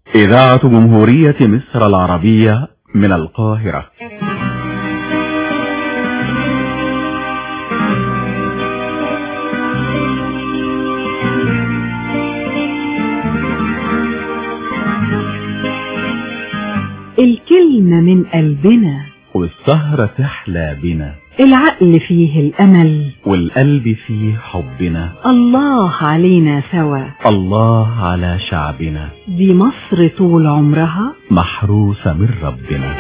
إذاعة جمهورية مصر العربية من القاهرة الكلمة من قلبنا والسهرة تحلى بنا العقل فيه الأمل والقلب فيه حبنا الله علينا سوا الله على شعبنا دي مصر طول عمرها محروسة من ربنا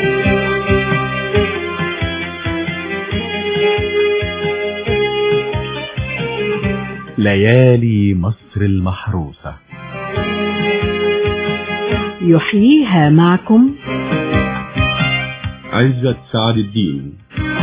ليالي مصر المحروسة يحييها معكم عزة سعد الدين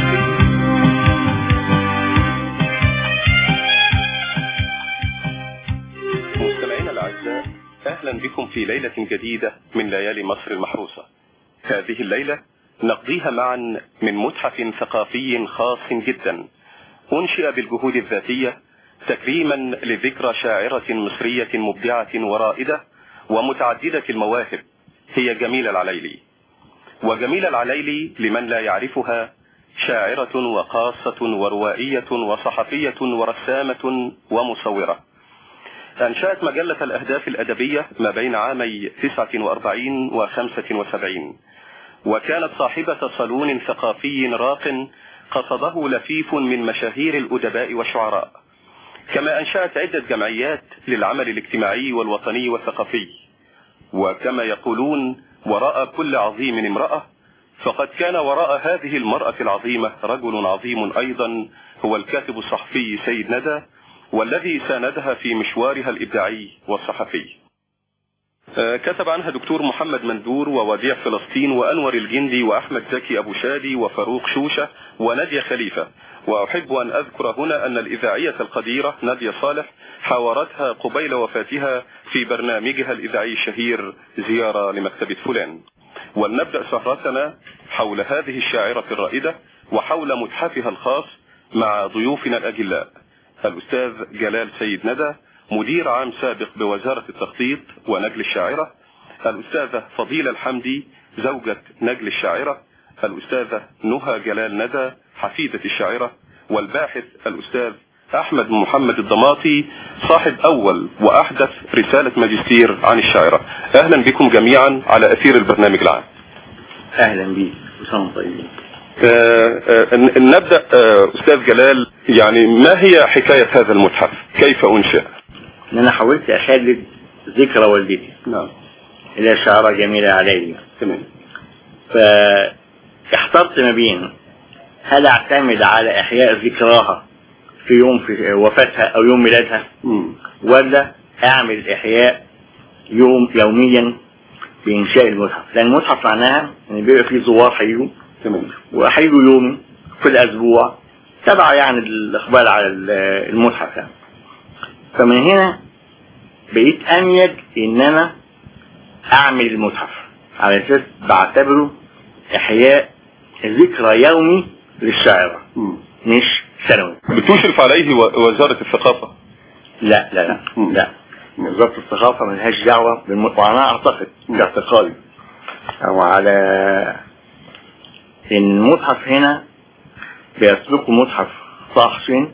مستمعينا الأعزاء أهلا بكم في ليلة جديدة من ليالي مصر المحروسة هذه الليلة نقضيها معا من متحف ثقافي خاص جدا أنشئ بالجهود الذاتية تكريما لذكرى شاعرة مصرية مبدعة ورائدة ومتعددة المواهب هي جميلة العليلي وجميلة العليلي لمن لا يعرفها شاعرة وقاصة وروائية وصحفية ورسامة ومصورة أنشأت مجلة الأهداف الأدبية ما بين عامي 49 و 75 وكانت صاحبة صالون ثقافي راق قصده لفيف من مشاهير الأدباء والشعراء كما أنشأت عدة جمعيات للعمل الاجتماعي والوطني والثقافي وكما يقولون وراء كل عظيم امرأة فقد كان وراء هذه المرأة العظيمة رجل عظيم أيضا هو الكاتب الصحفي سيد ندى والذي ساندها في مشوارها الإبداعي والصحفي آه، كتب عنها دكتور محمد مندور ووديع فلسطين وأنور الجندي وأحمد زكي أبو شادي وفاروق شوشة ونادية خليفة وأحب أن أذكر هنا أن الإذاعية القديرة نادية صالح حاورتها قبيل وفاتها في برنامجها الإذاعي الشهير زيارة لمكتبة فلان ولنبدأ سهرتنا حول هذه الشاعرة الرائدة وحول متحفها الخاص مع ضيوفنا الأجلاء الأستاذ جلال سيد ندى مدير عام سابق بوزارة التخطيط ونجل الشاعرة الأستاذة فضيلة الحمدي زوجة نجل الشاعرة الأستاذة نهى جلال ندى حفيدة الشاعرة والباحث الأستاذ أحمد محمد الضماطي صاحب أول وأحدث رسالة ماجستير عن الشاعرة أهلا بكم جميعا على أثير البرنامج العام اهلا بيك وسهلا طيبين آه، آه، ن- نبدأ آه، أستاذ جلال يعني ما هي حكاية هذا المتحف كيف أنشأ ان انا حاولت اخلد ذكرى والدتي نعم اللي هي شعرة جميلة علي تمام فاحترت ما بين هل اعتمد على احياء ذكراها في يوم في وفاتها او يوم ميلادها مم. ولا اعمل احياء يوم يوميا بانشاء المتحف لان المتحف معناها ان بيبقى فيه زوار هيجوا تمام وهيجوا يومي كل اسبوع تبع يعني الاقبال على ال- المتحف يعني فمن هنا بقيت اميل ان انا اعمل المتحف على اساس بعتبره احياء ذكرى يومي للشاعرة مم. مش سنوي بتشرف عليه و- وزارة الثقافة لا لا لا مم. لا وزارة الثقافة ملهاش دعوة بالم... وأنا أعتقد مم. باعتقادي أو على إن المتحف هنا بيسبقه متحف طه حسين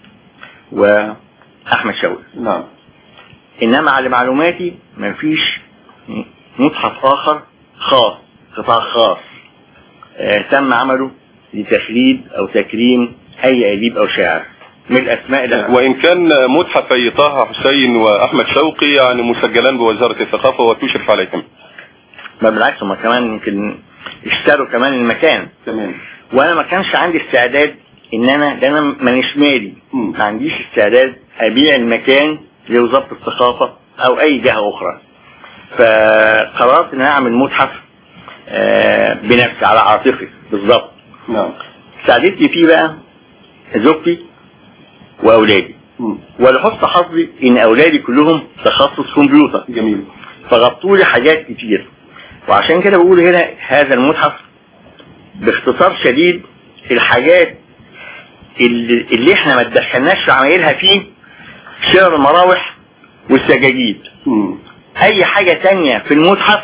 وأحمد شوقي نعم إنما على معلوماتي مفيش متحف آخر خاص قطاع خاص آه تم عمله لتخليد أو تكريم أي أديب أو شاعر من الأسماء اللي وإن كان متحفي طه حسين وأحمد شوقي يعني مسجلان بوزارة الثقافة وتشرف عليهم ما بالعكس هما كمان يمكن اشتروا كمان المكان تمام وانا ما كانش عندي استعداد ان انا ده انا مانيش مالي مم. ما عنديش استعداد ابيع المكان لوزاره الثقافه او اي جهه اخرى فقررت ان انا اعمل متحف آه، بنفسي على عاطفي بالظبط نعم ساعدتني فيه بقى زوجتي واولادي مم. ولحسن حظي ان اولادي كلهم تخصص كمبيوتر جميل فغطوا لي حاجات كتير وعشان كده بقول هنا هذا المتحف باختصار شديد الحاجات اللي, اللي احنا ما تدخلناش في عمايلها فيه شرر المراوح والسجاجيد مم. اي حاجة تانية في المتحف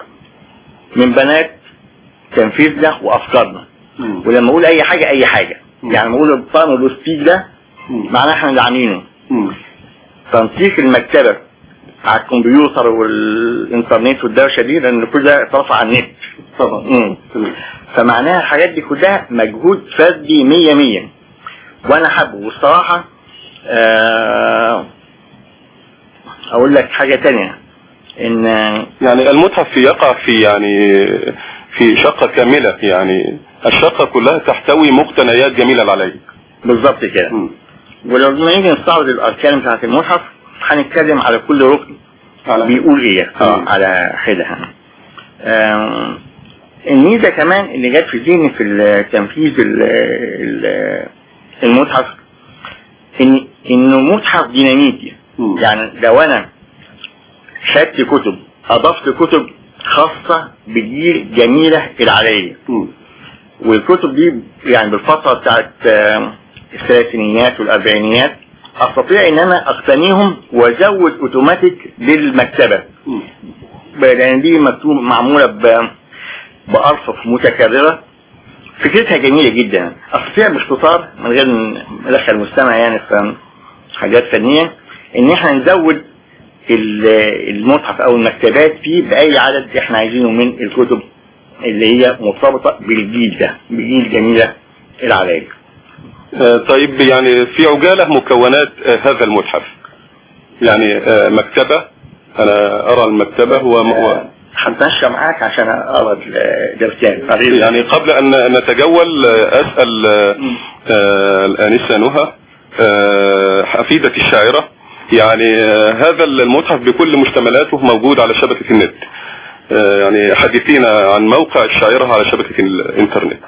من بنات تنفيذنا وافكارنا ولما اقول اي حاجة اي حاجة يعني لما اقول الطقم البوستيج ده معناه احنا اللي عاملينه تنسيق المكتبة على الكمبيوتر والانترنت والدوشة دي لان كل ده اترفع على النت طبعا مم. فمعناها الحاجات دي كلها مجهود فردي مية مية وانا حابه والصراحة آه، اقول لك حاجة تانية ان يعني المتحف يقع في يعني في شقة كاملة يعني الشقة كلها تحتوي مقتنيات جميلة العلاج بالظبط كده ولما نيجي نستعرض الاركان بتاعت المتحف هنتكلم على كل ركن بيقول ايه اه مم. على حدة آم، الميزة كمان اللي جت في ذهني في التنفيذ ال- ال- المتحف ان انه متحف ديناميكي مم. يعني لو انا خدت كتب اضفت كتب خاصة بجيل جميلة العلاية مم. والكتب دي يعني بالفترة بتاعت آم، الثلاثينيات والاربعينيات استطيع ان انا اقتنيهم وازود اوتوماتيك للمكتبة مم. لان دي مكتوب معمولة ب- بأرفف متكررة فكرتها جميلة جدا استطيع باختصار من غير ما ندخل المستمع يعني في حاجات فنية ان احنا نزود ال- المتحف او المكتبات فيه باي عدد احنا عايزينه من الكتب اللي هي مرتبطة بالجيل ده بجيل جميلة العلاج آه، طيب يعني في عجالة مكونات آه، هذا المتحف يعني آه، مكتبة أنا أرى المكتبة و... و... هتمشى معاك عشان اقرا الاركان يعني قبل أن نتجول آه، أسأل آه، آه، الآنسة نهى آه، حفيدة الشاعرة يعني آه، هذا المتحف بكل مشتملاته موجود على شبكة النت آه، يعني حدثينا عن موقع الشاعرة على شبكة الإنترنت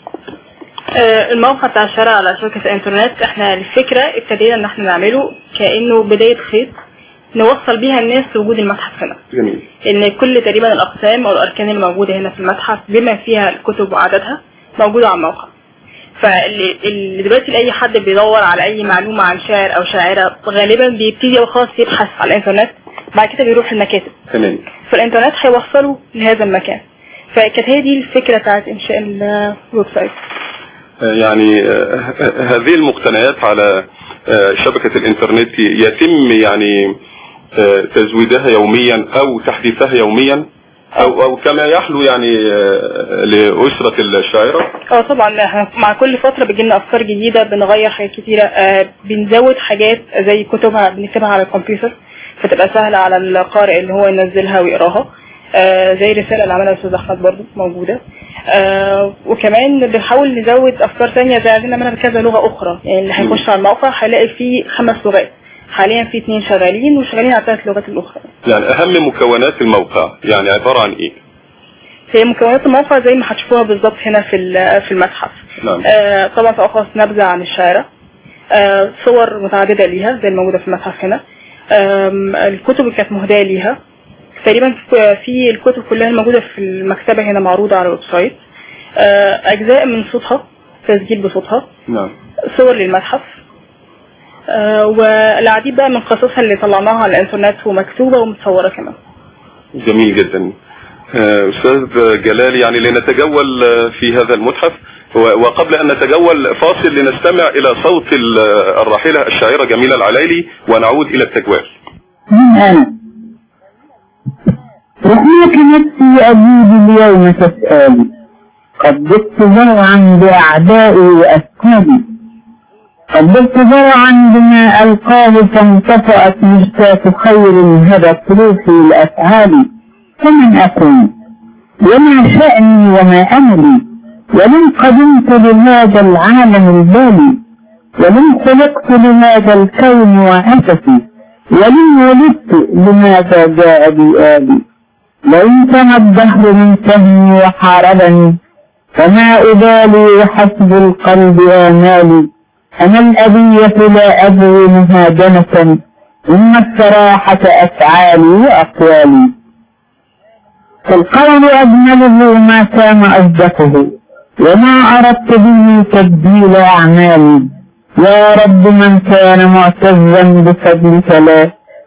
آه، الموقع بتاع الشارع على شبكة الانترنت احنا الفكرة ابتدينا ان احنا نعمله كأنه بداية خيط نوصل بيها الناس لوجود المتحف هنا جميل ان كل تقريبا الاقسام او الاركان الموجودة هنا في المتحف بما فيها الكتب وعددها موجودة على الموقع فاللي اللي دلوقتي لاي حد بيدور على اي معلومة عن شاعر او شاعرة غالبا بيبتدي خلاص يبحث على الانترنت بعد كده بيروح المكاتب تمام فالانترنت هيوصله لهذا المكان فكانت هي دي الفكرة بتاعت انشاء الويب سايت يعني آه، هذه المقتنيات على آه، شبكة الانترنت يتم يعني آه، تزويدها يوميا او تحديثها يوميا او او كما يحلو يعني آه، لأسرة الشاعرة اه طبعا احنا مع كل فترة بيجيلنا افكار جديدة بنغير حاجات كتيرة آه بنزود حاجات زي كتبها بنكتبها على الكمبيوتر فتبقى سهلة على القارئ اللي هو ينزلها ويقراها آه زي الرسالة اللي عملها الاستاذ احمد برضو موجودة آه وكمان بنحاول نزود افكار تانية زي عندنا منها بكذا لغة اخرى يعني اللي هيخش على الموقع هيلاقي فيه خمس لغات حاليا في اتنين شغالين وشغالين على ثلاث لغات الاخرى يعني اهم مكونات الموقع يعني عبارة عن ايه هي مكونات الموقع زي ما هتشوفوها بالظبط هنا في ال- في المتحف نعم آه طبعا تأخذ نبذة عن الشاعرة آه صور متعددة ليها زي الموجودة في المتحف هنا آم، الكتب اللي كانت مهداة ليها تقريبا في الكتب كلها الموجودة في المكتبة هنا معروضة على الويب سايت آه أجزاء من صوتها تسجيل بصوتها نعم صور للمتحف آه والعديد بقى من قصصها اللي طلعناها على الانترنت ومكتوبة ومتصورة كمان جميل جدا آه، أستاذ جلال يعني لنتجول آه، في هذا المتحف و- وقبل أن نتجول فاصل لنستمع إلى صوت ال- الراحلة الشاعرة جميلة العلايلي ونعود إلى التجوال من أنا رحمك نفسي أجيب اليوم تسألي قد ضفت زرعا بأعدائي وأسكابي قد ضفت زرعا بما ألقاه فانطفأت مشتاة خير هدت روحي لأفعالي فمن أكون وما شأني وما أملي ولن قدمت لهذا العالم البالي ولن خلقت لهذا الكون وأسفي ولن ولدت لماذا جاء بي آلي لئن كان الدهر من فهمي وحاربني فما أبالي وحسب القلب آمالي أنا الأبية لا أبغي مهاجمة إن الصراحة أفعالي وأقوالي فالقول أجمله ما كان أصدقه وما أردت به تبديل أعمالي يا رب من كان معتزا بفضلك لا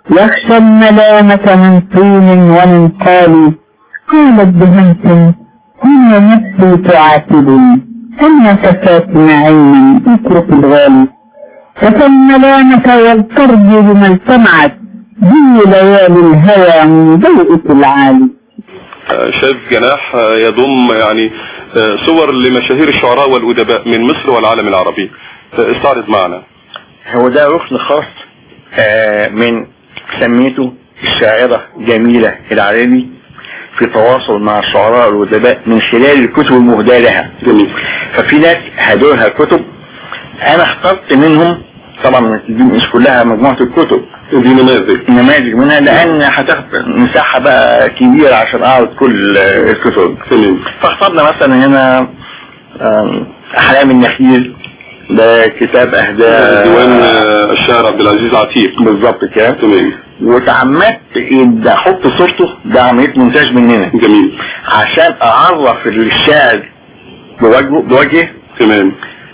يخشى الملامة من طين ومن قال قالت بهمس هنا نفسي تعاتبني أن كفاتنا عينا اترك الغالي ففي الملامة والقرب بما التمعت بي ليالي الهوى من ضيئة العالي آه، شايف جناح آه، يضم يعني آه، صور لمشاهير الشعراء والأدباء من مصر والعالم العربي آه، استعرض معنا هو ده ركن خاص آه، من سميته الشاعرة جميلة العربي في تواصل مع الشعراء والأدباء من خلال الكتب المهداة لها جميل ففي ناس هدوا لها كتب انا اخترت منهم طبعا دي مش كلها مجموعة الكتب دي نماذج نماذج منها لان هتاخد مساحة بقى كبيرة عشان اعرض كل آه، الكتب تمام فاخترنا مثلا هنا آم، احلام النخيل ده كتاب اهداء ديوان آه، الشاعر عبد العزيز عتيق بالظبط كده تمام وتعمدت ان احط صورته ده عمليه مونتاج مننا جميل عشان اعرف الشاعر بوجهه بوجهه تمام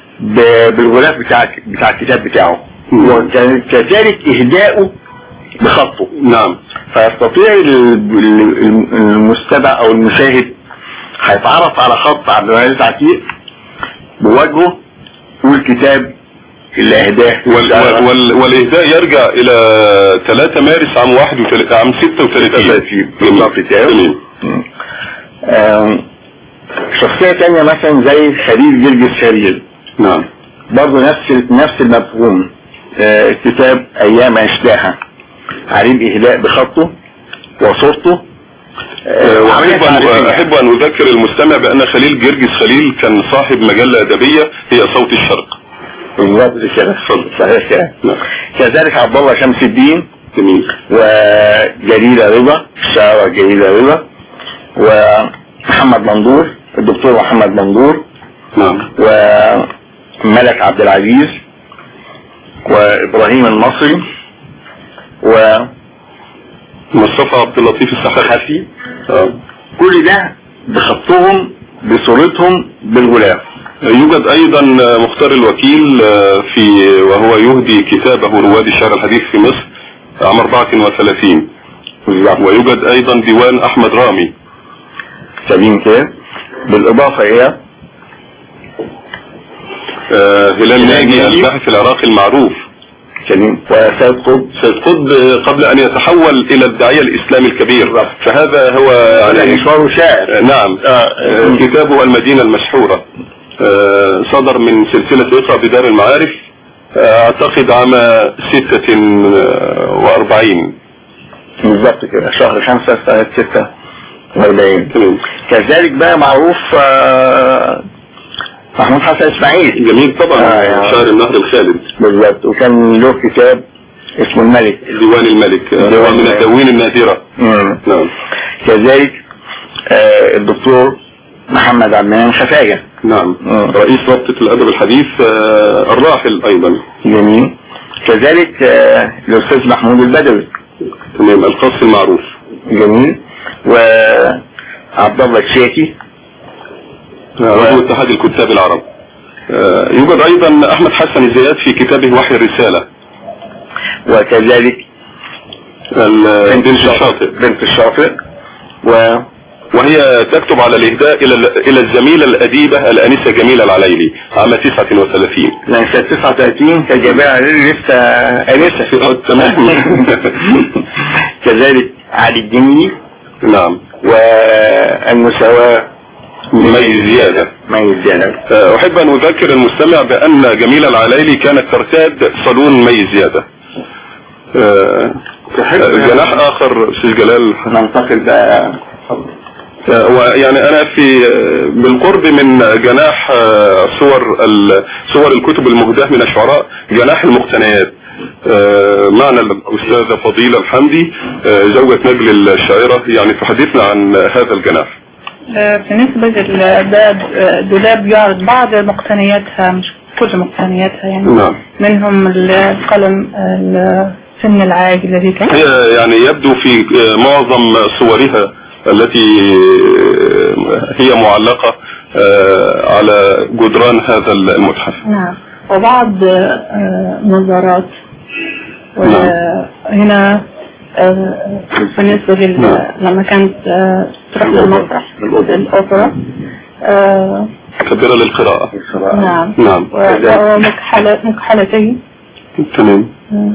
ب- بالغلاف بتاع بتاع الكتاب بتاعه مم. وكذلك اهدائه بخطه نعم فيستطيع ال- ال- المستمع او المشاهد هيتعرف على خط عبد العزيز عتيق بوجهه والكتاب اللي اهداه وال وال وال والاهداء يرجع الى 3 مارس عام 31 عام 36 بالظبط كده تمام مم. آم، شخصية تانية مثلا زي خليل جرجس خليل نعم برضه نفس نفس المفهوم آه، كتاب ايام عشناها عليه الاهداء بخطه وصورته آه، واحب وعملية ان تعريفية. احب ان اذكر المستمع بان خليل جرجس خليل كان صاحب مجله ادبيه هي صوت الشرق بالظبط كده اتفضل. صحيح كده نعم كذلك عبد الله شمس الدين جميل وجليلة رضا الشاعرة جليلة رضا ومحمد منظور الدكتور محمد منظور نعم وملك عبد العزيز وابراهيم المصري مصطفى عبد اللطيف السحري وحفي آه. كل ده بخطهم بصورتهم بالغلاف يوجد ايضا مختار الوكيل آه، في وهو يهدي كتابه رواد الشعر الحديث في مصر عام 34 ويوجد ايضا ديوان احمد رامي سليم كده بالاضافه الى آه، هلال ناجي ناجي. الباحث العراقي المعروف سليم وسيد قطب سيد قطب قبل ان يتحول الى الداعية الاسلامي الكبير فهذا هو يعني يعني مشواره شاعر آه، نعم آه، كتابه المدينة المشهورة آه، صدر من سلسلة اقرأ بدار المعارف آه، اعتقد عام ستة آه، واربعين بالظبط كده شهر خمسة سنة ستة واربعين تمام كذلك بقى معروف آه، محمود حسن اسماعيل جميل طبعا آه، يعني. شاعر النهر الخالد بالظبط وكان له كتاب اسمه الملك ديوان الملك آه، ديوان هو من الملك. الدواوين النادرة مم. نعم كذلك آه، الدكتور محمد عبد المنعم خفاجة نعم مم. رئيس رابطة الادب الحديث آه، الراحل ايضا جميل كذلك آه، الأستاذ محمود البدوي تمام القص المعروف جميل وعبد الله الشاكي عضو اتحاد الكتاب العرب آه، يوجد ايضا احمد حسن زياد في كتابه وحي الرسالة وكذلك ال- بنت الشاطئ بنت الشاطئ و وهي تكتب على الاهداء الى الى الزميلة الاديبة الانسة جميلة العليلي عام 39 لأن سنة 39 كان جميع لسه أنسة تمام كذلك علي الجميل نعم والمساواة مي زيادة مي زيادة آه، احب ان اذكر المستمع بان جميلة العليلي كانت ترتاد صالون مي زيادة آه، آه، جناح اخر استاذ جلال ننتقل بقى آه، ويعني انا في آه، بالقرب من جناح آه، صور ال- صور الكتب المهداة من الشعراء جناح المقتنيات آه، معنا الاستاذة فضيلة الحمدي آه، زوجة نجل الشاعرة يعني تحدثنا عن هذا الجناح آه، بالنسبة لل- ده د- دولاب يعرض بعض مقتنياتها مش كل مقتنياتها يعني نعم منهم القلم السن العاج الذي كان هي يعني يبدو في آه، معظم صورها التي آه، هي معلقة آه، على جدران هذا المتحف نعم وبعض آه، نظارات نعم. وهنا آه، بالنسبة لل... نعم. لما كانت آه، تروح للمسرح الأوبرا آه، كبيرة للقراءة نعم نعم ومكحلة مكحلتين تمام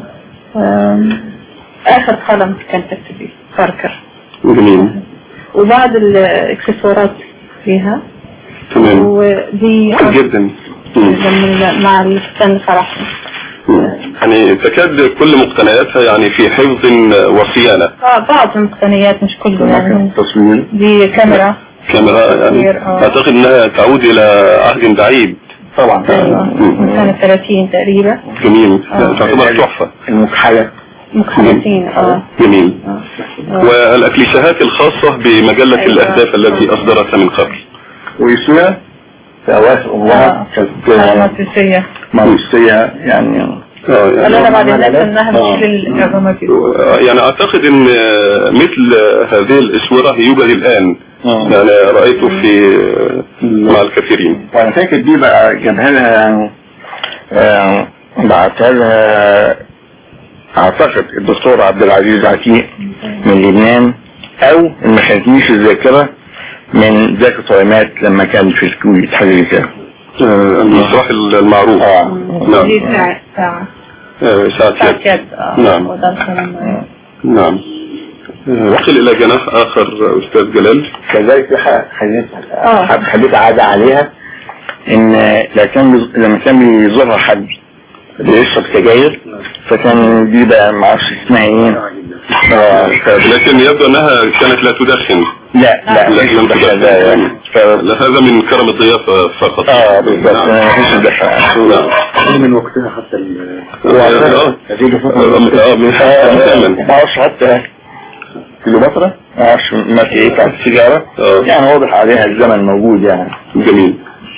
آم، آخر قلم كان تكتبي باركر جميل وبعض الإكسسوارات فيها تمام ودي جدا مم. لما مع الفن فرح مم. يعني تكاد كل مقتنياتها يعني في حفظ وصيانة اه بعض المقتنيات مش كله يعني تصوير دي كاميرا كاميرا يعني تصوير، آه. اعتقد انها تعود الى عهد بعيد طبعا ايوه من سنة 30 تقريبا جميل آه. تعتبر تحفة المكحلة مكحلتين اه جميل آه. والأكليشهات الخاصة بمجلة أيوة. الأهداف التي أصدرتها من قبل ويسوع في أواخر آه. الله كانت الروماتيسية مارسية يعني آه، قال يعني, انا بعد الناس انها آه. مش للروماتيسية يعني أعتقد أن مثل هذه الأسورة يوجد الآن آه. يعني رأيته في مع الكثيرين وانا فاكر دي بقى جابها لها يعني آه، بعتها لها اعتقد الدكتور عبد العزيز عتيق من لبنان او إن ما خانتنيش الذاكره من زكي طعيمات لما كان في الكويت حاجه زي كده آه، المسرح المعروف اه دي نعم ساعة ساعة آه، ساعة ساعة يد يد اه نعم. وده كان نعم آه، وصل إلى جناح آخر أستاذ جلال كذلك في ح- حاجات آه. حد- حديث عادة عليها ان لا كان بيز- لما كان بيزورها حد بيشرب سجاير فكان دي بقى ما اعرفش اسمها ايه آه، ف- لكن يبدو أنها كانت لا تدخن لا لا لا، مش لم ده تدخن. يعني ف- لا، هذا من كرم الضيافة فقط اه بالظبط نعم. مش ده نعم. من وقتها حتى ال آه. آه، من ثمن. ما اعرفش حتى كيلومتر ما اعرفش ماشي ايه بتاعت السيجاره آه. يعني واضح عليها الزمن موجود يعني جميل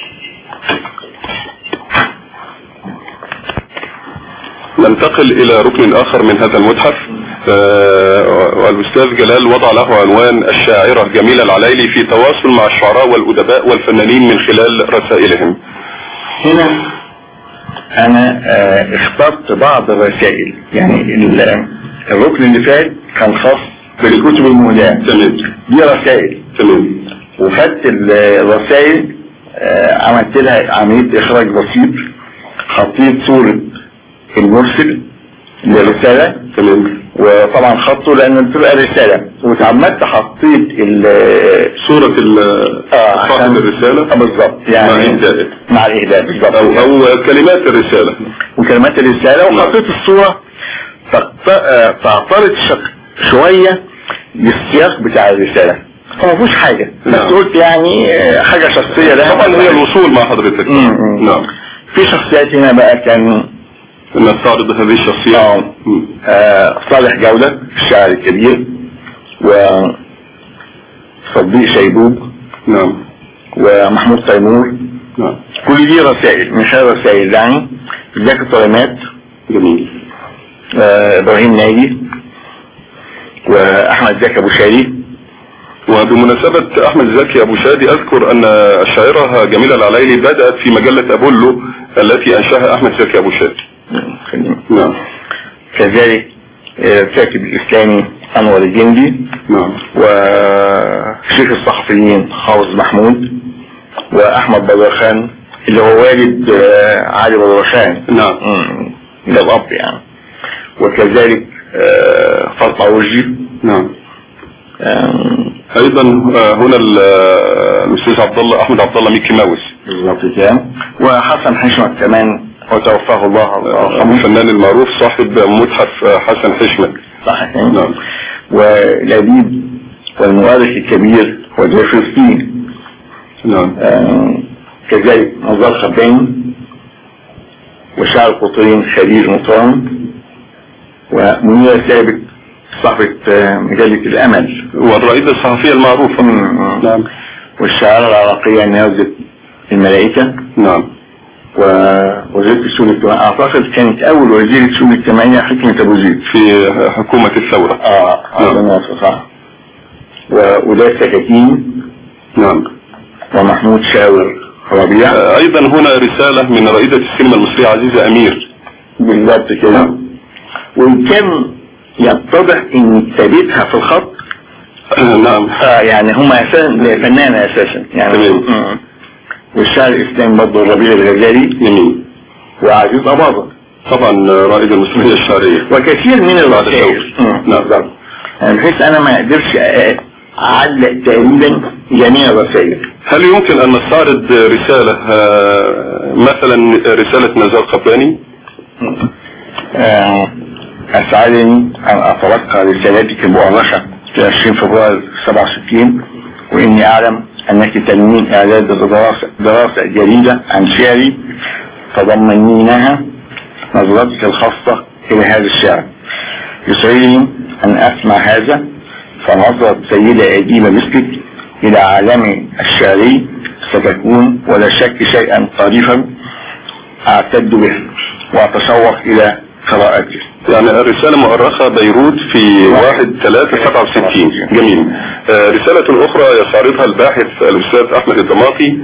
ننتقل إلى ركن آخر من هذا المتحف آه، والأستاذ جلال وضع له عنوان الشاعرة جميلة العلايلي في تواصل مع الشعراء والأدباء والفنانين من خلال رسائلهم هنا انا آه، اخترت بعض الرسائل يعني ال- الركن اللي فات كان خاص بالكتب المهداة تمام دي رسائل تمام وخدت ال- الرسائل آه، عملت لها عملية اخراج بسيط حطيت صورة المرسل للرسالة تمام وطبعا خطه لان بتبقى رسالة وتعمدت حطيت ال- صورة ال- آه، صاحب عشان- الرسالة آه، بالظبط مع يعني إهدائه. مع الاهداء بالظبط أو, أو كلمات الرسالة وكلمات الرسالة وحطيت الصورة تقت- آه، تعترض شك- شوية بالسياق بتاع الرسالة فما فيهوش حاجة بس نعم. قلت يعني آه، حاجة شخصية لها طبعا هي الوصول مع حضرتك مم، مم. نعم في شخصيات هنا بقى كان نستعرض هذه الشخصيات آه. مم. آه، صالح جودة الشاعر الكبير و صديق شيبوب نعم ومحمود تيمور نعم كل دي رسائل من خلال رسائل يعني زكي طلمات جميل آه، ابراهيم ناجي واحمد زكي ابو شاري وبمناسبة أحمد زكي أبو شادي أذكر أن الشاعرة جميلة العلايلي بدأت في مجلة أبولو التي أنشاها أحمد زكي أبو شادي نعم كذلك آه، الكاتب الاسلامي انور الجندي نعم وشيخ الصحفيين حافظ محمود واحمد بدرخان اللي هو والد آه، علي بدرخان نعم مم، ده الاب يعني وكذلك آه، فاطمه وجي نعم آم، أيضا آه، هنا ال- آه، الأستاذ عبد الله أحمد عبد الله ميكي ماوس بالظبط كده وحسن حشمت كمان وتوفاه الله الله آه، يرحمه الفنان المعروف صاحب متحف آه، حسن حشمت صح كده؟ نعم ولبيب والمؤرخ الكبير وزير فلسطين نعم آم، كذلك نزار خباني وشاعر القطرين خليل مطران ومنيرة ثابت صاحبة آه، مجلة الأمل والرائدة الصحفية المعروفة مم. نعم والشاعرة العراقية نازل الملائكة نعم ووزيرة الشؤون الاجتماعية أعتقد كانت أول وزيرة الشؤون الاجتماعية حكمة أبو زيد في حكومة الثورة اه نعم. نعم صح وولاية سكاكين نعم ومحمود شاور ربيع آه، أيضا هنا رسالة من رائدة السينما المصرية عزيزة أمير بالضبط كده وإن كان يتضح ان كتابتها في الخط نعم اه يعني هم اساسا فنانة اساسا يعني تمام. مم. والشاعر الاسلامي برضه الربيع الغزالي جميل وعزيز اباظة طبعا رائد المسرحية الشعرية وكثير من بعد الرسائل شوقي. مم. نعم. بالظبط. يعني بحيث انا ما اقدرش أ- اعلق تقريبا جميع الرسائل هل يمكن أن نستعرض رسالة آه، مثلا رسالة نزار قباني آه، أسعدني أن أتلقى رسالتك المؤرخة في 20 فبراير 67 وإني أعلم أنك تنوين إعداد دراسة, دراسة جديدة عن شعري تضمنينها نظرتك الخاصة إلى هذا الشعر يسعدني أن أسمع هذا فنظرة سيدة أديبة مثلك إلى عالمي الشعري ستكون ولا شك شيئا طريفا أعتد به وأتشوق إلى قراءته يعني الرسالة مؤرخة بيروت في 1 3 67 جميل آه، رسالة أخرى يستعرضها الباحث الأستاذ أحمد الضماطي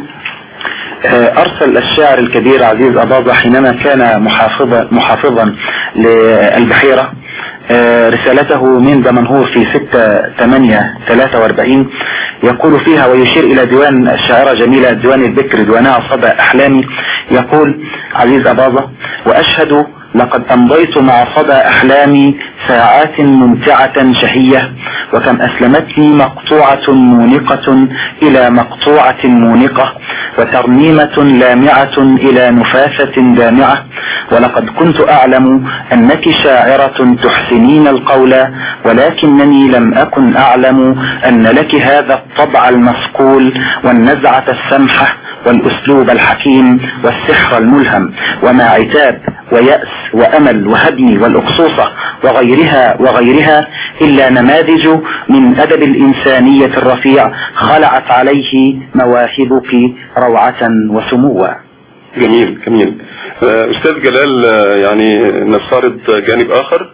أرسل الشاعر الكبير عزيز أباظة حينما كان محافظا محافظا للبحيرة آه، رسالته من دمنهور في 6 8 43 يقول فيها ويشير إلى ديوان الشاعرة جميلة ديوان البكر ديوانها صدى أحلامي يقول عزيز أباظة وأشهد لقد أمضيت مع صدى أحلامي ساعات ممتعة شهية وكم أسلمتني مقطوعة مونقة إلى مقطوعة مونقة وترنيمة لامعة إلى نفاسة دامعة ولقد كنت أعلم أنك شاعرة تحسنين القول ولكنني لم أكن أعلم أن لك هذا الطبع المصقول والنزعة السمحة والأسلوب الحكيم والسحر الملهم وما عتاب ويأس وأمل وهدم والأقصوصة وغيرها وغيرها إلا نماذج من أدب الإنسانية الرفيع خلعت عليه مواهبك روعة وسموا جميل جميل آه، أستاذ جلال آه، يعني نستعرض جانب آخر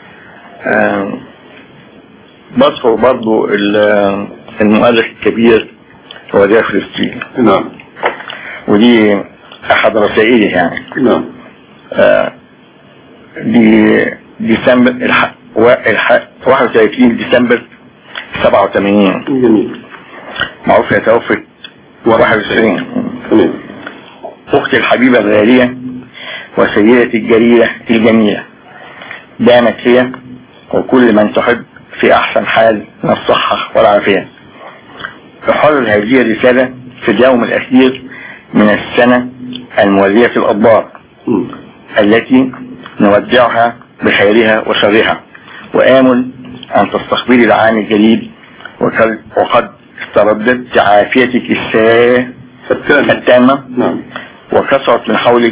آه، بذكر برضو ال- المؤلف الكبير وديع فلسطين نعم ودي أحد رسائله يعني نعم آه، دي ديسمبر الح... و- الح... 31 ديسمبر 87 جميل معروف هي توفت 91 تمام أختي الحبيبة الغالية وسيدتي الجليلة الجميلة دامت هي وكل من تحب في أحسن حال من الصحة والعافية أحرر هذه الرسالة في اليوم الأخير من السنة المولية في الأدبار مم. التي نودعها بخيرها وشرها وآمل أن تستقبلي العام الجديد وقد وقد استردت عافيتك الساء الثاني التامة نعم وكثرت من حولك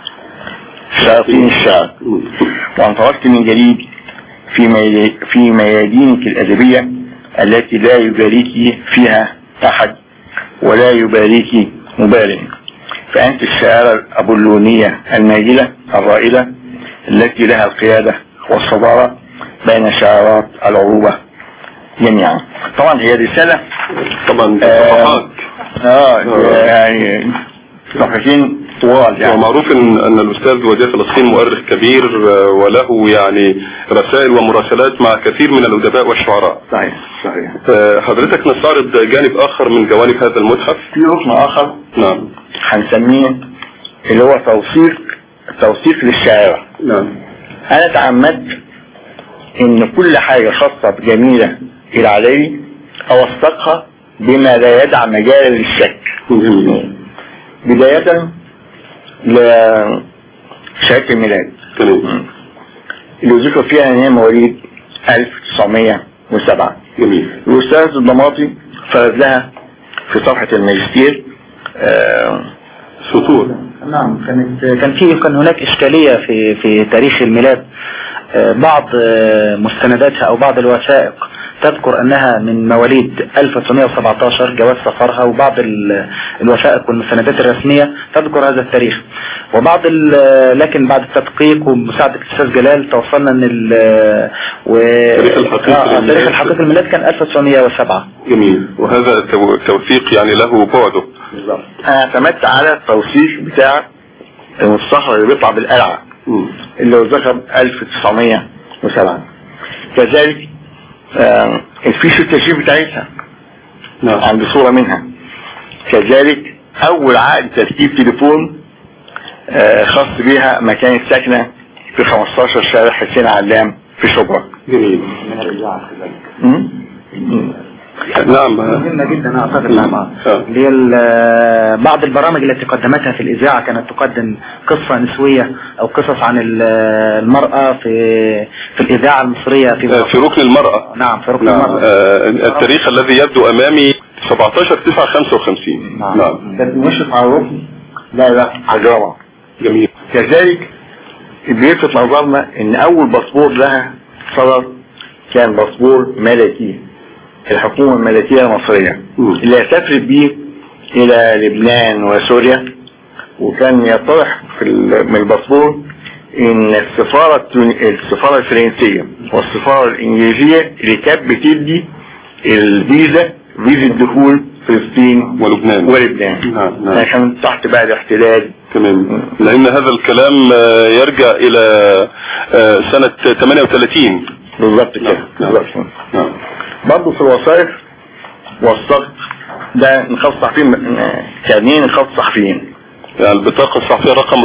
شياطين الشعب مم. وانطلقت من جديد في مي- في ميادينك الأدبية التي لا يباريك فيها أحد ولا يباريك مبال فأنت الشاعرة الأبولونية الماجلة الرائدة التي لها القيادة والصدارة بين شعارات العروبة جميعا طبعا هي رسالة طبعا آه، صفحات اه يعني صفحتين طوال يعني ومعروف ان ان الاستاذ وديع فلسطين مؤرخ كبير آه، وله يعني رسائل ومراسلات مع كثير من الادباء والشعراء صحيح صحيح آه، حضرتك نستعرض جانب اخر من جوانب هذا المتحف في ركن اخر نعم هنسميه اللي هو توثيق توثيق للشاعرة نعم انا تعمدت ان كل حاجة خاصة بجميلة العلوي اوثقها بما لا يدع مجالا للشك جميل بداية لشهادة الميلاد تمام اللي ذكر فيها ان هي مواليد 1907 جميل الأستاذ الضماطي فرز لها في صفحة الماجستير آه، سطور نعم كانت كان في كان هناك إشكالية في في تاريخ الميلاد آه، بعض آه، مستنداتها أو بعض الوثائق تذكر أنها من مواليد 1917 جواز سفرها وبعض ال- الوثائق والمستندات الرسمية تذكر هذا التاريخ وبعض ال- لكن بعد التدقيق ومساعدة الأستاذ جلال توصلنا أن ال- و التاريخ الحقيقي آه، للميلاد. التاريخ الحقيقي للميلاد كان 1907 جميل وهذا التو- التوثيق يعني له بعده انا اعتمدت على التوثيق بتاع الصخر اللي بيطلع بالقلعة مم. اللي هو ذكر 1907 كذلك آه، الفيش التشريف بتاعتها نعم عندي صورة منها كذلك أول عقد تركيب تليفون آه، خاص بيها مكان الساكنة في 15 شارع حسين علام في شبرا جميل م? م. نعم مهمة جدا اعتقد نعم آه. اللي هي ال- بعض البرامج التي قدمتها في الاذاعة كانت تقدم قصة نسوية او قصص عن ال- المرأة في في الاذاعة المصرية آه، في في ركن المرأة نعم في ركن نعم المرأة آه، التاريخ الذي يبدو أمامي 17 9 55 نعم كانت مشرف على الركن لا لا على الجامعة جميل كذلك بيلفت نظرنا ان اول باسبور لها صدر كان باسبور ملكي الحكومة الملكية المصرية مم. اللي سافرت بيه الى لبنان وسوريا وكان يطرح في ال- من الباسبور ان السفارة التون- السفارة الفرنسية والسفارة الانجليزية اللي كانت بتدي الفيزا فيزا دخول فلسطين ولبنان ولبنان نعم نعم كان تحت بقى الاحتلال تمام لأن هذا الكلام آه، يرجع إلى آه، سنة 38 بالظبط كده نعم. بالظبط نعم برضه في الوثائق وثقت ده نقاط صحفيين كارنيه نقاط صحفيين يعني البطاقة الصحفية رقم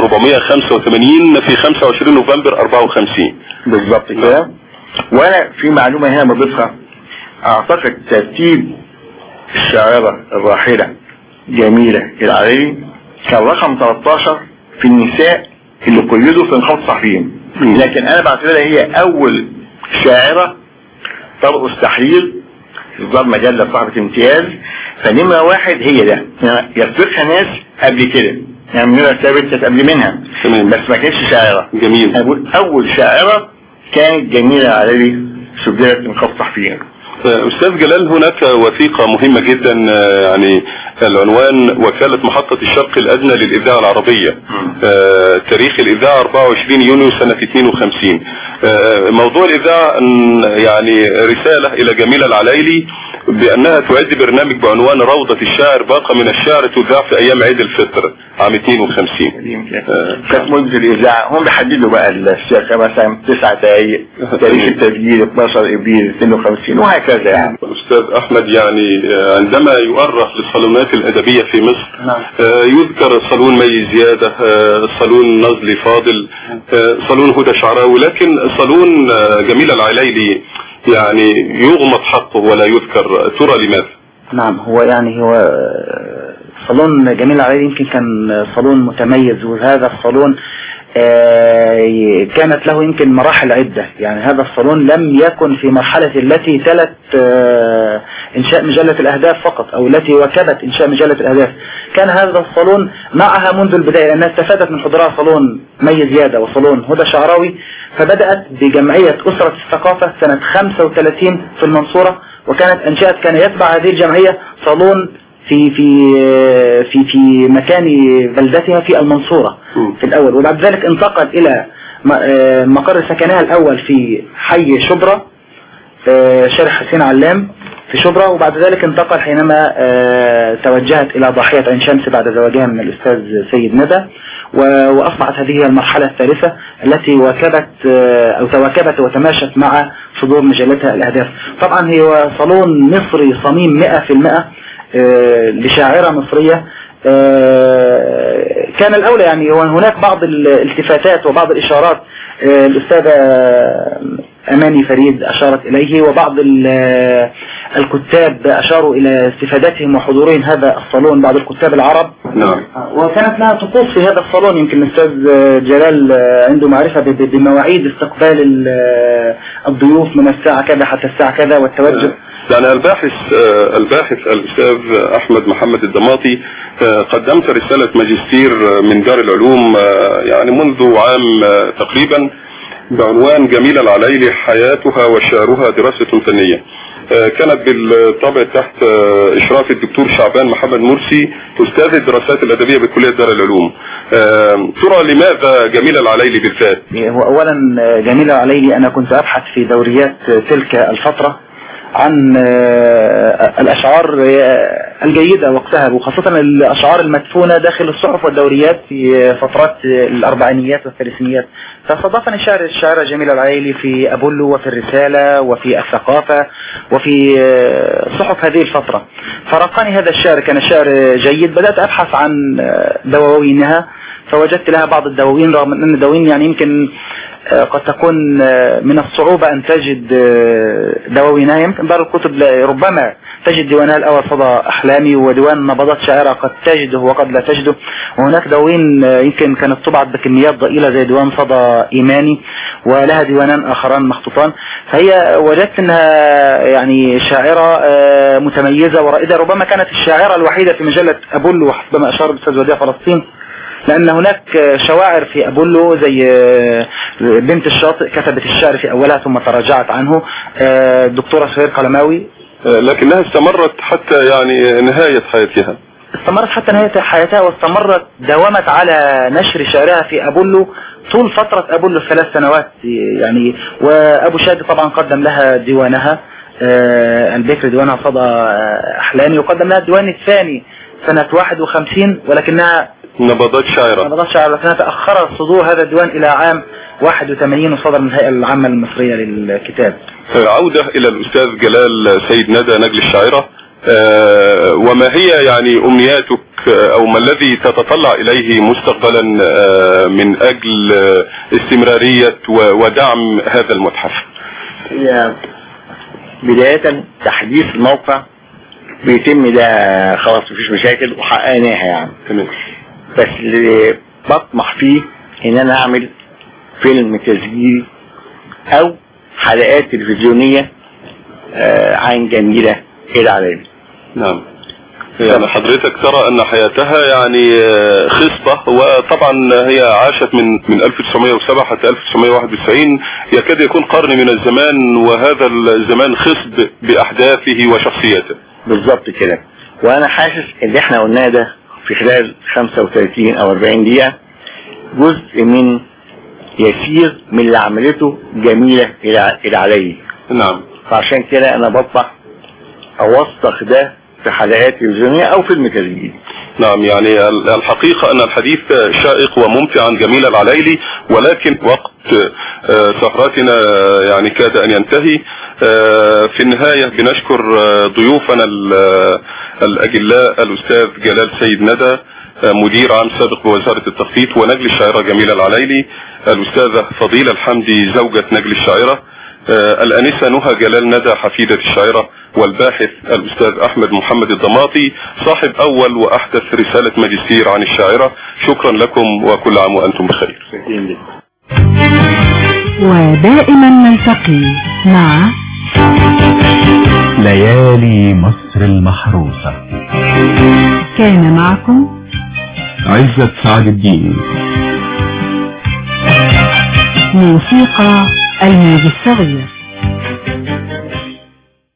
485 في 25 نوفمبر 54 بالظبط كده وانا في معلومة هنا بضيفها اعتقد ترتيب الشاعرة الراحلة جميلة العريري كان رقم 13 في النساء اللي قيدوا في نقاط صحفيين لكن انا بعتبرها هي اول شاعرة ترقص تحرير إصدار مجلة صاحبة امتياز فنمرة واحد هي ده يعني يسبقها ناس قبل كده يعني منيرة ثابت كانت قبل منها تمام. بس ما كانتش شاعرة جميل أنا بقول أول شاعرة كانت جميلة علي سجلت من خط صحفيين أستاذ جلال هناك وثيقة مهمة جدا آه، يعني العنوان وكالة محطة الشرق الأدنى للإذاعة العربية آه، تاريخ الإذاعة 24 يونيو سنة 52 آه، موضوع الإذاعة أن- يعني رسالة إلى جميلة العلايلي بأنها تعد برنامج بعنوان روضة الشاعر باقة من الشعر تذاع في أيام عيد الفطر عام 52 آه، كانت مدة الإذاعة هم بيحددوا بقى السياقة مثلا تسعة دقايق تاريخ التسجيل 12 إبريل 52 وهكذا يعني أستاذ أحمد يعني آه، عندما يؤرخ للصالونات الأدبية في مصر نعم. آه، يذكر صالون مي زيادة آه، صالون نزلي فاضل آه، صالون هدى شعراوي لكن صالون آه، جميل العلايلي يعني يغمض حقه ولا يذكر ترى لماذا؟ نعم هو يعني هو آه، صالون جميل علي يمكن كان صالون متميز وهذا الصالون آه، كانت له يمكن مراحل عدة يعني هذا الصالون لم يكن في مرحلة التي تلت آه، إنشاء مجلة الأهداف فقط أو التي واكبت إنشاء مجلة الأهداف كان هذا الصالون معها منذ البداية لأنها استفادت من حضورها صالون مي زيادة وصالون هدى شعراوي فبدأت بجمعية أسرة الثقافة سنة 35 في المنصورة وكانت أنشأت كان يتبع هذه الجمعية صالون في في في في مكان بلدتها في المنصورة م. في الأول وبعد ذلك انتقل إلى م- آه، مقر سكنها الأول في حي شبرا آه، شارع حسين علام في شبرا وبعد ذلك انتقل حينما آه، توجهت إلى ضاحية عين شمس بعد زواجها من الأستاذ سيد ندى و- وأصبحت هذه هي المرحلة الثالثة التي واكبت آه، أو تواكبت وتماشت مع صدور مجلتها الأهداف طبعا هي صالون مصري صميم 100% آه، لشاعرة مصرية آه، كان الأولى يعني هو هناك بعض الالتفاتات وبعض الإشارات آه، الأستاذة أماني فريد أشارت إليه وبعض ال- الكتاب أشاروا إلى استفادتهم وحضورهم هذا الصالون بعض الكتاب العرب نعم وكانت لها طقوس في هذا الصالون يمكن الأستاذ جلال عنده معرفة ب- ب- بمواعيد استقبال ال- الضيوف من الساعة كذا حتى الساعة كذا والتوجه يعني الباحث آه، الباحث الأستاذ أحمد محمد الضماطي آه، قدمت رسالة ماجستير آه، من دار العلوم آه، يعني منذ عام آه، تقريبا بعنوان جميلة العليلي حياتها وشعرها دراسة فنية آه، كانت بالطبع تحت آه، إشراف الدكتور شعبان محمد مرسي أستاذ الدراسات الأدبية بكلية دار العلوم آه، ترى لماذا جميلة العليلي بالذات؟ هو أولا جميلة علي أنا كنت أبحث في دوريات تلك الفترة عن الأشعار الجيدة وقتها وخاصة الأشعار المدفونة داخل الصحف والدوريات في فترات الأربعينيات والثلاثينيات فاستضافني الشاعر الشاعرة جميلة العيلي في أبولو وفي الرسالة وفي الثقافة وفي صحف هذه الفترة فرقاني هذا الشعر كان شعر جيد بدأت أبحث عن دواوينها فوجدت لها بعض الدواوين رغم أن الدواوين يعني يمكن قد تكون من الصعوبة أن تجد دواوينها يمكن دار الكتب ربما تجد ديوانها الأول صدى أحلامي وديوان نبضات شاعرة قد تجده وقد لا تجده وهناك دواوين يمكن كانت طبعت بكميات ضئيلة زي ديوان صدى إيماني ولها ديوانان آخران مخطوطان فهي وجدت أنها يعني شاعرة متميزة ورائدة ربما كانت الشاعرة الوحيدة في مجلة أبولو حسب ما أشار الأستاذ وديع فلسطين لأن هناك شواعر في أبولو زي بنت الشاطئ كتبت الشعر في أولها ثم تراجعت عنه الدكتورة سهير قلماوي لكنها استمرت حتى يعني نهاية حياتها استمرت حتى نهاية حياتها واستمرت داومت على نشر شعرها في أبولو طول فترة أبولو ثلاث سنوات يعني وأبو شادي طبعا قدم لها ديوانها البكر ديوانها صدى أحلامي وقدم لها الديوان الثاني سنة 51 ولكنها نبضات شاعرة نبضات شاعرة لكنها تأخر صدور هذا الديوان إلى عام 81 وصدر من الهيئة العامة المصرية للكتاب عودة إلى الأستاذ جلال سيد ندى نجل الشاعرة آه وما هي يعني أمنياتك أو ما الذي تتطلع إليه مستقبلا آه من أجل آه استمرارية ودعم هذا المتحف هي بداية تحديث الموقع بيتم ده خلاص مفيش مشاكل وحققناها يعني تمام بس اللي بطمح فيه ان انا اعمل فيلم تسجيلي او حلقات تلفزيونية آه عن جميلة العلامي نعم يعني حضرتك ترى ان حياتها يعني خصبة وطبعا هي عاشت من من 1907 حتى 1991 يكاد يكون قرن من الزمان وهذا الزمان خصب باحداثه وشخصياته بالظبط كده وانا حاسس ان احنا قلناه ده في خلال 35 او 40 دقيقة جزء من يسير من اللي عملته جميلة العلي نعم فعشان كده انا بطلع اوثق ده في حلقات تلفزيونية او فيلم تسجيلي نعم يعني الحقيقة ان الحديث شائق وممتع عن جميل العليلي ولكن وقت سهرتنا يعني كاد ان ينتهي في النهاية بنشكر ضيوفنا الاجلاء الاستاذ جلال سيد ندى مدير عام سابق بوزارة التخطيط ونجل الشاعرة جميلة العليلي الأستاذة فضيلة الحمدي زوجة نجل الشاعرة الأنسة نهى جلال ندى حفيدة الشاعرة والباحث الأستاذ أحمد محمد الضماطي صاحب أول وأحدث رسالة ماجستير عن الشاعرة شكرا لكم وكل عام وأنتم بخير ودائما نلتقي مع ليالي مصر المحروسة كان معكم عزة سعد الدين موسيقى الموج الصغير